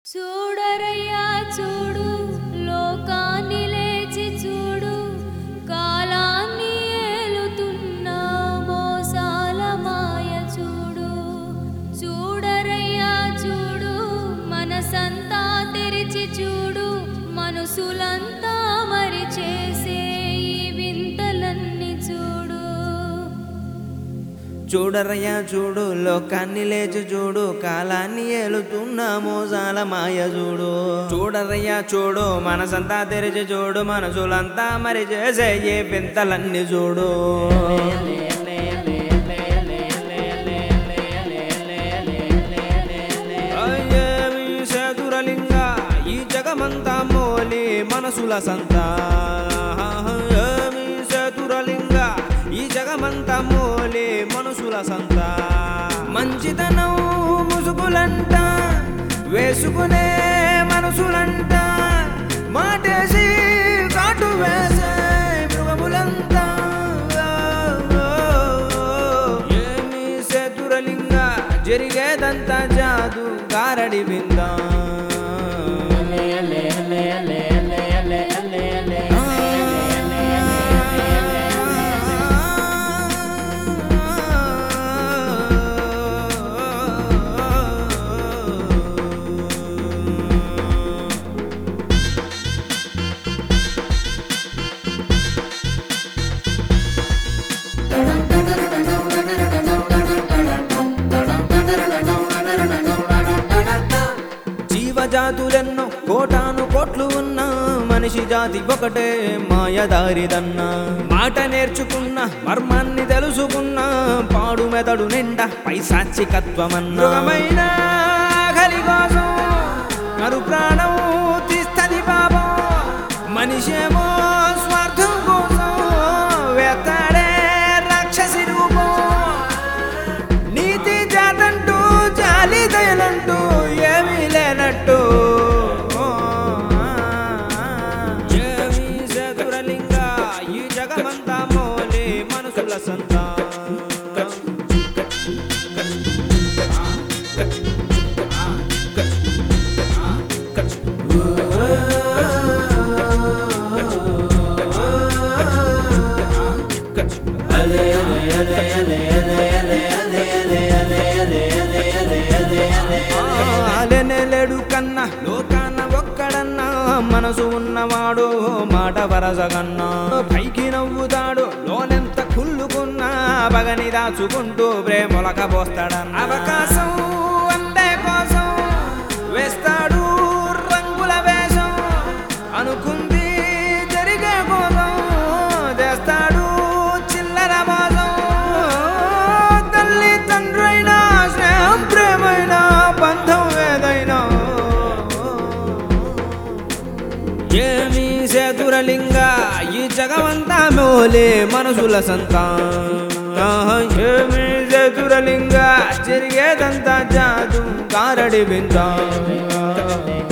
చూడరయ్యా చూడు లోకాన్ని లేచి చూడు కాలాన్ని ఏలుతున్న మోసాల మాయ చూడు చూడరయ్యా చూడు మనసంతా తెరిచి చూడు మనసులంతా మరి చేసే ఈ వింతలన్నీ చూడు చూడరయ్యా చూడు లోకాన్ని లేచి చూడు కాలాన్ని ఏలుతున్న మోసాల మాయ చూడు చూడరయ్యా చూడు మనసంతా తెరిచి చూడు మనసులంతా మరి చేసే ఏ వింతలన్నీ చూడు అయ్యేమి చతురలింగ ఈ జగమంతా మోలి మనసుల సంత ఏమి చతురలింగ ఈ జగమంతా మోలి మనసుల సంత మంచితనం ముసుగులంట వేసుకునే మనసులంట మాటేసి కాటు వేసే మృగములంతా ఏమి చతురలింగ జరిగేదంతా జాదు గారడి విందా జీవజాతులెన్నో కోటాను కోట్లు ఉన్న మనిషి జాతి ఒకటే మాయదారిదన్న మాట నేర్చుకున్న మర్మాన్ని తెలుసుకున్న పాడు మెదడు నిండా పైశాచికత్వమన్న ఆఖరి కోసం మరు ప్రాణం తీస్తది పాపం మనిషేమో స్వార్థం కోసం వెతాడే రాక్షసి రూపం నీతి జాతంటూ జాలి దయలంటూ ఏమీ లేనట్టు ఏమీ చతురలింగ ఈ జగమంతా మోలే మనసుల సంత ఆలెనెలెడు కన్నా లోకాన ఒక్కడన్నా మనసు ఉన్నవాడు మాట వరసగన్నా పైకి నవ్వుతాడు లోనెంత కుళ్ళుకున్నా పగని దాచుకుంటూ ప్రేమొలక పోస్తాడన్న అవకాశం అందే కోసం వేస్తాడు రంగుల వేషం అనుకుంది జరిగే కోసం చేస్తాడు చిల్లర మోసం తల్లి తండ్రైనా స్నేహం ప్రేమైనా బంధం ఏదైనా ఏమి చతురలింగ ఈ జగమంతా మోలే మనసుల సంత ఏమి చతురలింగ జరిగేదంతా జాదు కారడి విందా